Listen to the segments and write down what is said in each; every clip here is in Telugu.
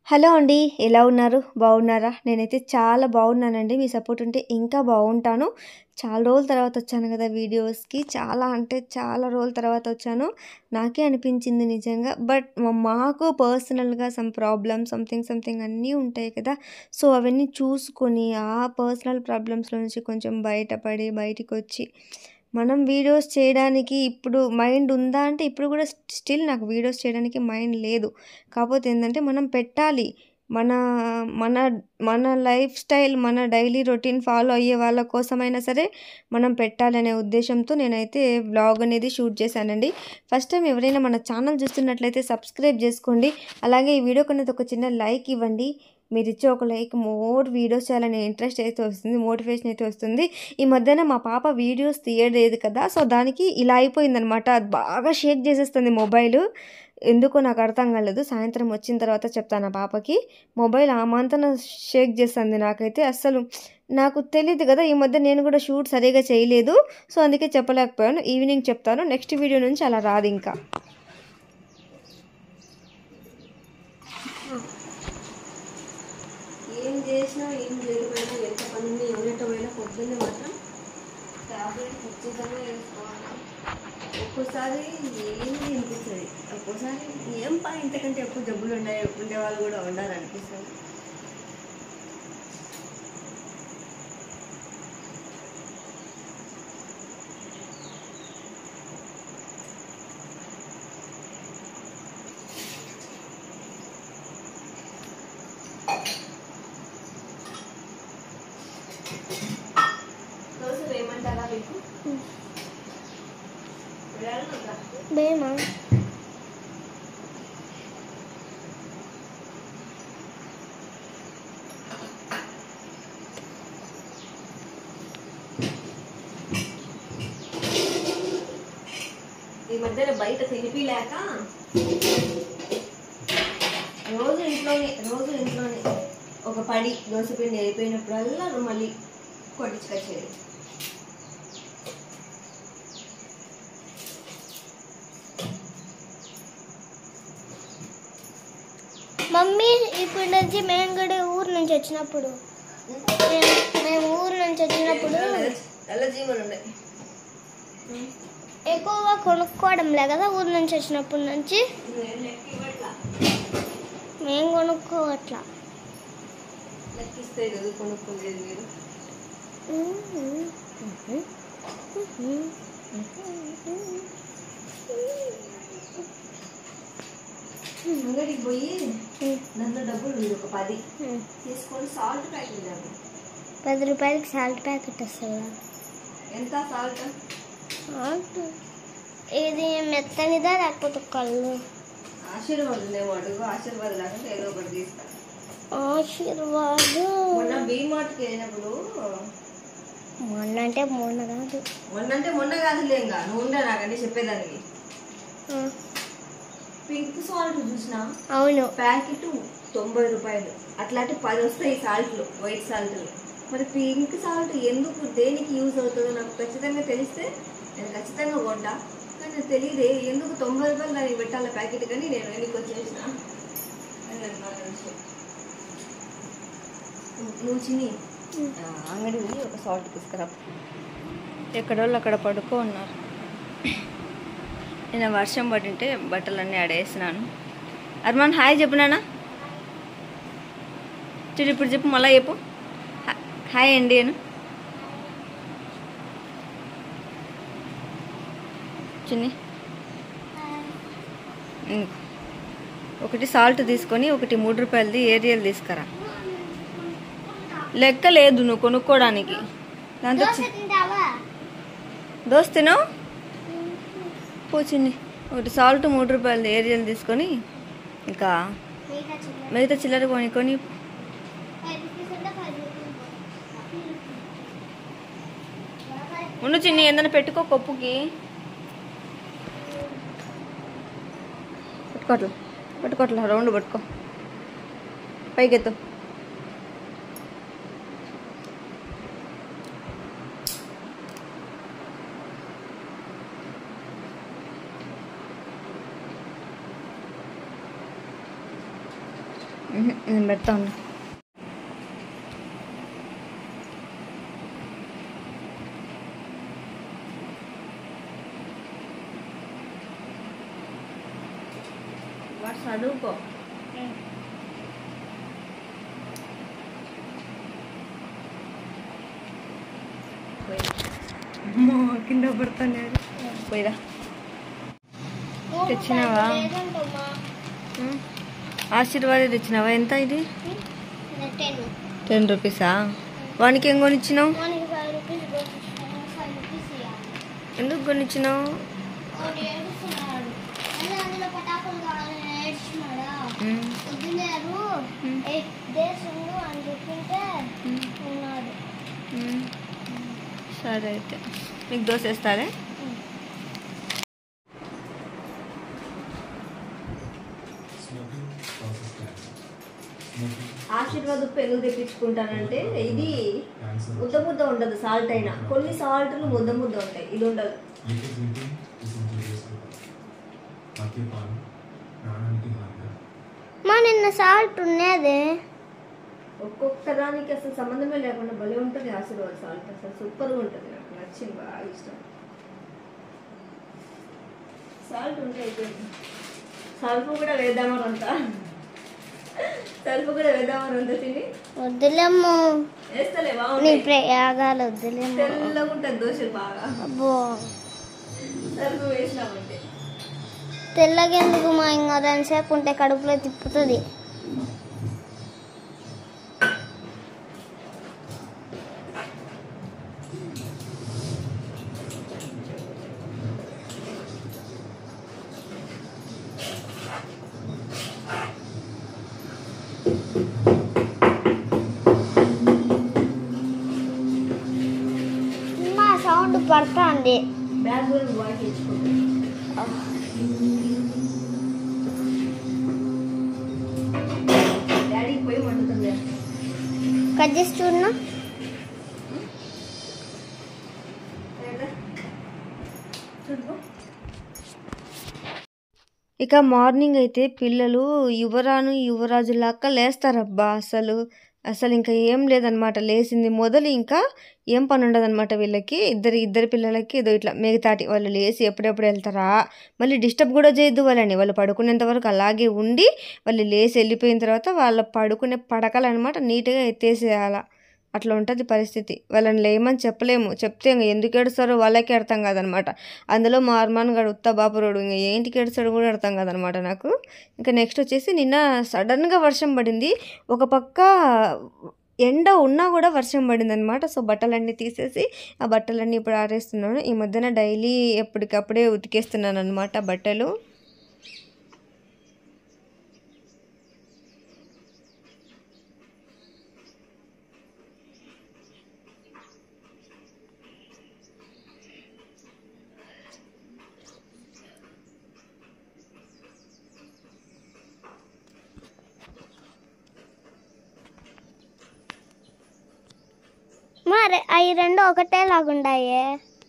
హలో అండి ఎలా ఉన్నారు బాగున్నారా నేనైతే చాలా బాగున్నానండి మీ సపోర్ట్ ఉంటే ఇంకా బాగుంటాను చాలా రోజుల తర్వాత వచ్చాను కదా వీడియోస్కి చాలా అంటే చాలా రోజుల తర్వాత వచ్చాను నాకే అనిపించింది నిజంగా బట్ మాకు పర్సనల్గా సమ్ ప్రాబ్లమ్ సంథింగ్ సంథింగ్ అన్నీ ఉంటాయి కదా సో అవన్నీ చూసుకొని ఆ పర్సనల్ ప్రాబ్లమ్స్లో నుంచి కొంచెం బయటపడి బయటికి వచ్చి మనం వీడియోస్ చేయడానికి ఇప్పుడు మైండ్ ఉందా అంటే ఇప్పుడు కూడా స్టిల్ నాకు వీడియోస్ చేయడానికి మైండ్ లేదు కాకపోతే ఏంటంటే మనం పెట్టాలి మన మన మన లైఫ్ స్టైల్ మన డైలీ రొటీన్ ఫాలో అయ్యే వాళ్ళ కోసమైనా సరే మనం పెట్టాలనే ఉద్దేశంతో నేనైతే వ్లాగ్ అనేది షూట్ చేశానండి ఫస్ట్ టైం ఎవరైనా మన ఛానల్ చూస్తున్నట్లయితే సబ్స్క్రైబ్ చేసుకోండి అలాగే ఈ వీడియోకి అనేది ఒక చిన్న లైక్ ఇవ్వండి మీరు ఇచ్చే ఒక లైక్ మోర్ వీడియోస్ చేయాలనే ఇంట్రెస్ట్ అయితే వస్తుంది మోటివేషన్ అయితే వస్తుంది ఈ మధ్యన మా పాప వీడియోస్ తీయలేదు కదా సో దానికి ఇలా అయిపోయిందనమాట అది బాగా షేక్ చేసేస్తుంది మొబైల్ ఎందుకో నాకు అర్థం కాలేదు సాయంత్రం వచ్చిన తర్వాత చెప్తాను ఆ పాపకి మొబైల్ ఆ మంతన షేక్ చేస్తుంది నాకైతే అస్సలు నాకు తెలియదు కదా ఈ మధ్య నేను కూడా షూట్ సరిగా చేయలేదు సో అందుకే చెప్పలేకపోయాను ఈవినింగ్ చెప్తాను నెక్స్ట్ వీడియో నుంచి అలా రాదు ఇంకా ఏం చేసినా ఏం చేయకపోయినా ఎంత పని ఎవరింట పోయినా పొద్దున్నే మాత్రం ట్యాబ్లెట్ ఖచ్చితంగా వేసుకోవాలి ఒక్కోసారి ఏమీ అనిపిస్తుంది ఒక్కోసారి ఏం పా ఇంతకంటే ఎక్కువ జబ్బులు ఉన్నాయి ఉండే వాళ్ళు కూడా ఉండాలనిపిస్తుంది దోశ వేయమంటారా మీకు వేయాలనుకుంటా బేమా ఈ మధ్యన బయట తినిపిలేక రోజు ఇంట్లోనే రోజు ఇంట్లోనే ఒక పడి దోశపిండి అయిపోయినప్పుడల్లా మళ్ళీ కొట్టించుకొచ్చేది మమ్మీ ఇప్పుడు నుంచి మేము కూడా ఊరు నుంచి వచ్చినప్పుడు మేము మేము ఊరు నుంచి వచ్చినప్పుడు నల్ల జీవులు ఉన్నాయి ఎక్కువగా కొనుక్కోవడంలే కదా ఊరు నుంచి వచ్చినప్పటి నుంచి మేము కొనుక్కోవట్లా లెక్కిస్తే కదా కొనుక్కుండేది మీరు అంగడికి పోయి నన్ను డబ్బులు ఉంది ఒక పది తీసుకొని సాల్ట్ ప్యాకెట్ ఇద్దాము పది రూపాయలకి సాల్ట్ ప్యాకెట్ వస్తుందా ఎంత సాల్ట్ ఇది మెత్తనిదా లేకపోతే కళ్ళు ఆశీర్వాద్ లేవు అడుగు ఆశీర్వాద్ లేకుంటే ఏదో ఒకటి తీస్తా ఆశీర్వాదు మొన్న బీమార్ట్కి వెళ్ళినప్పుడు మొన్న అంటే మొన్న కాదు మొన్న అంటే మొన్న కాదులే ఇంకా నువ్వు ఉండే నాకంటే చెప్పేదానికి ఆ, పింక్ సాల్ట్ చూసినా అవును ప్యాకెట్ తొంభై రూపాయలు అట్లాంటి పది వస్తాయి సాల్ట్లు వైట్ సాల్ట్లు మరి పింక్ సాల్ట్ ఎందుకు దేనికి యూజ్ అవుతుందో నాకు ఖచ్చితంగా తెలిస్తే నేను ఖచ్చితంగా కొంటా కానీ నాకు తెలియదే ఎందుకు తొంభై రూపాయలు దానికి పెట్టాలి ప్యాకెట్ కానీ నేను ఎందుకు వచ్చేసిన అని నాకు బాగా తెలుసు. నువ్వు చిని ఆ, అంగడి వెళ్ళి ఒక సాల్ట్ తీసుకురా ఎక్కడోళ్ళు అక్కడ పడుకో ఉన్నారు నేను వర్షం పడింటే బట్టలన్నీ ఆడేసినాను అర్మాన్ హాయ్ చెప్పు నాన్న చూడు ఇప్పుడు చెప్పు మళ్ళీ చెప్పు హా- హాయ్ అండి అను చిన్ని ఇంకో. ఒకటి సాల్ట్ తీసుకొని ఒకటి మూడు రూపాయలది ఏరియల్ తీసుకురా లెక్క లేదు నువ్వు కొనుక్కోవడానికి దాంతో చి- దోశ తినవు పోచింది ఒకటి సాల్ట్ మూడు రూపాయలది ఏరియల్ తీసుకొని ఇంకా మిగతా చిల్లర కొనుక్కొని ఉండు చిన్ని ఏదైనా పెట్టుకో కప్పుకి పట్టుకోట్లా పట్టుకోట్లా రౌండ్ పట్టుకో పైకెత్తు ఉహు, నేను పెడతాను వాడు చదువుకో అమ్మో, కింద పడతాను పోయిరా తెచ్చినావా? లేదంటమ్మా ఉమ్. ఆశీర్వాద తెచ్చినావా ఎంత ఇది టెన్ టెన్ రూపీసా వానికి ఏం కొనిచ్చినావు మనకి ఫైవ్ రూపీస్ ఫైవ్ రూపీస్ ఇవ్వాలి ఎందుకు కొనిచ్చినావు వాడు ఏడుస్తున్నాడు అదే అందులో పటాకులు కావాలని ఏడుస్తున్నాడా ఉమ్, వదిలేరు ఉమ్, ఎయిట్ డేస్ ఉండు అని చెప్పింటే ఉమ్, ఉన్నాడు ఉమ్. సరే అయితే మీకు దోశ వేస్తారే ఆశీర్వాద పెరుగు తెప్పించుకుంటానంటే ఇది ముద్ద ముద్ద ఉండదు సాల్ట్ అయినా కొన్ని సాల్ట్లు ముద్ద ముద్ద ఉంటాయి ఇది ఉండదు ప్రాణానికి హానికరం మా నిన్న సాల్ట్ ఉన్నది ఒక్కొక్క దానికి అసలు సంబంధమే లేకుండా భలే ఉంటుంది ఆశీర్వాద సాల్ట్ అసలు సూపర్గా ఉంటుంది నాకు నచ్చింది బాగా ఇష్టం సాల్ట్ ఉంటే అయిపోయింది సల్ఫ్ కూడా వేద్దామని అంత సల్ఫ్ కూడా వేద్దామని అంత తిని వద్దులేము వేస్తలే నీ బాగుంటాయి ప్రయాగాలు వద్దులేము తెల్లగా ఉంటుంది దోశలు బాగా అబ్బో సల్ఫ్ వేసినామంటే తెల్లగెందుకు మా ఇంకా దాని సేపు ఉంటే కడుపులో తిప్పుతుంది మా సౌండ్ పడుతుంది బ్యాగ్ కూడా బాగా తెచ్చుకుంటాం డాడీకి పోయి వండుతుంది కట్ చేసి చూడనా ఇక మార్నింగ్ అయితే పిల్లలు యువరాను యువరాజు లాక్క లేస్తారబ్బా అసలు అసలు ఇంకా ఏం లేదనమాట లేచింది మొదలు ఇంకా ఏం పని ఉండదన్నమాట వీళ్ళకి ఇద్దరు ఇద్దరు పిల్లలకి ఏదో ఇట్లా మిగతాటి వాళ్ళు లేచి ఎప్పుడెప్పుడు వెళ్తారా మళ్ళీ డిస్టర్బ్ కూడా చేయొద్దు వాళ్ళని వాళ్ళు పడుకునేంత వరకు అలాగే ఉండి వాళ్ళు లేచి వెళ్ళిపోయిన తర్వాత వాళ్ళ పడుకునే పడకలు అనమాట నీట్గా ఎత్తేసేయాల అట్లా ఉంటుంది పరిస్థితి వాళ్ళని లేమని చెప్పలేము చెప్తే ఇంక ఎందుకు ఏడుస్తారో వాళ్ళకే అర్థం కాదనమాట అందులో మా అర్మాన్ గడు ఉత్త బాపురోడు ఇంకా ఏంటికి ఏడుస్తాడు కూడా అర్థం కాదనమాట నాకు ఇంకా నెక్స్ట్ వచ్చేసి నిన్న సడన్గా వర్షం పడింది ఒక పక్క ఎండ ఉన్నా కూడా వర్షం పడింది అనమాట సో బట్టలన్నీ తీసేసి ఆ బట్టలన్నీ ఇప్పుడు ఆరేస్తున్నాను ఈ మధ్యన డైలీ ఎప్పటికప్పుడే ఉతికేస్తున్నాను అనమాట బట్టలు మరి అవి రెండు ఒకటే లాగుండాయే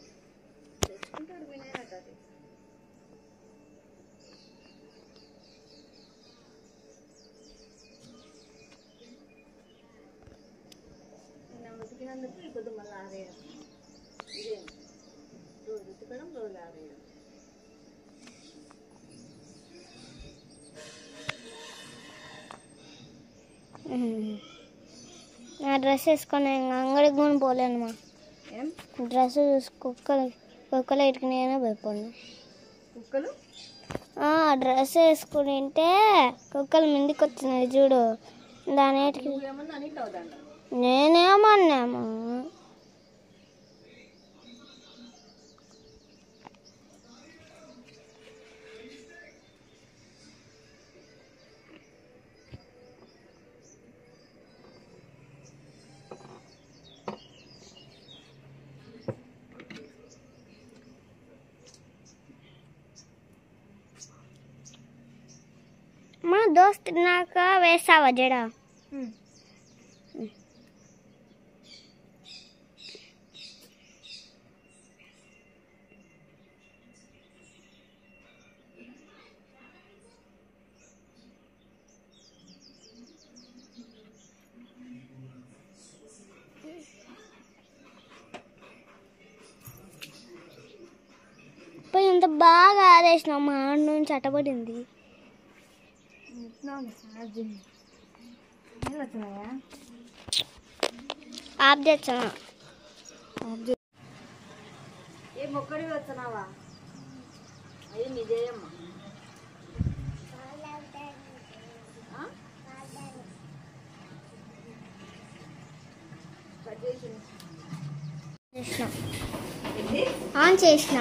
నా డ్రెస్ వేసుకొని ఇంకా అంగడికి కూడా పోలేను మా ఏం డ్రెస్ చూసి కుక్కలు కుక్కలు ఇటుకునేనే భయపడినా కుక్కలు ఆ డ్రెస్ వేసుకుని ఉంటే కుక్కలు ముందుకు వచ్చినాయి చూడు దాని ఏటికి ఏమన్నా అన్నిట్లో అవుతాండ నేనేమన్నాము మా దోస్త్ నాక వేసావా జడ అంత బాగా ఆరేసినాం మా ఆడ నుంచి అట్టబడింది ఆఫ్ చేసా ఏ మొక్కడి వస్తున్నావా అయ్యి మీదేయమ్మా చేసిన ఆన్ చేసిన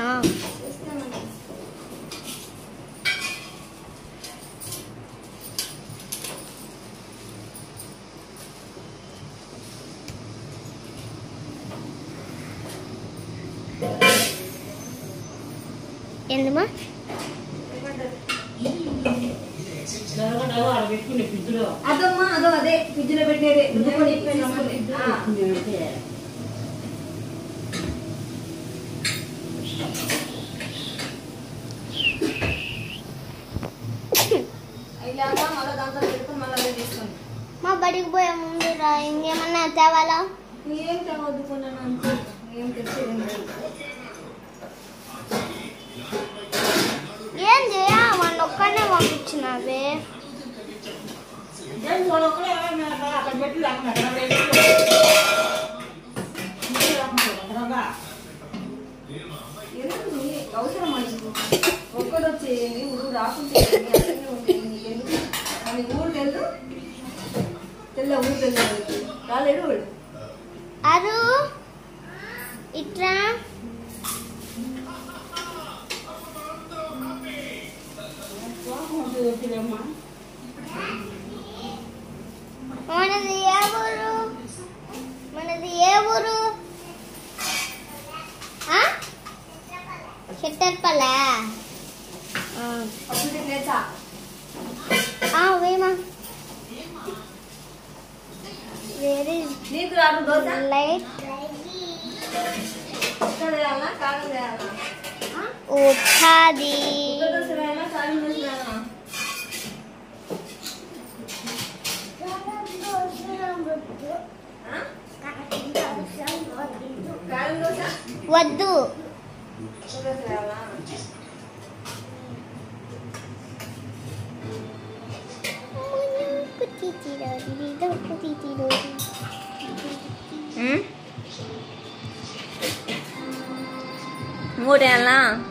ఎందుమా అదమ్మా అదో అదే ఫ్రిడ్జ్ లో పెట్టేదే రుబ్బుకొని ఇప్పేసి ఆ. ఇలాగా మళ్ళీ దాంట్లో పెట్టుకొని మళ్ళీ అదే తీసుకోండి మా బడికి పోయే ముందు రా ఇంకేమన్నా తేవాలా ఏం తగ్గొద్దుకున్నాను అంతే ఏం తెచ్చేది లేదు ఏం చేయా వాడిని ఒక్కనే పంపించినవే ఎందుకు నీ అవసరం నీకు ఒక్కడు వచ్చేయండి ఊరు రాకుంటే ఏంది, అట్లనే ఉంటుంది నీకెందుకు అని ఊరు తెలుసు తెల్ల ఊరు తెలుసు రాలేడు వాడు అరు ఇట్రా మనది ఏ ఊరు మనది ఏ ఊరు ఆ? చెట్టర్పల్లా అప్పుడు లేచా వేమా వేర్ ఇస్ నీకు రాదు దోశ లైట్ ఇక్కడ వేయాలా కారం వేయాలా ఉఠాది ఉత్త దోశ వేయాలా కారం దోశ వేయాలా ఆ? కారం దోశ వద్దు ఉత్త దోశ వేయాలా మూడు వేయాలా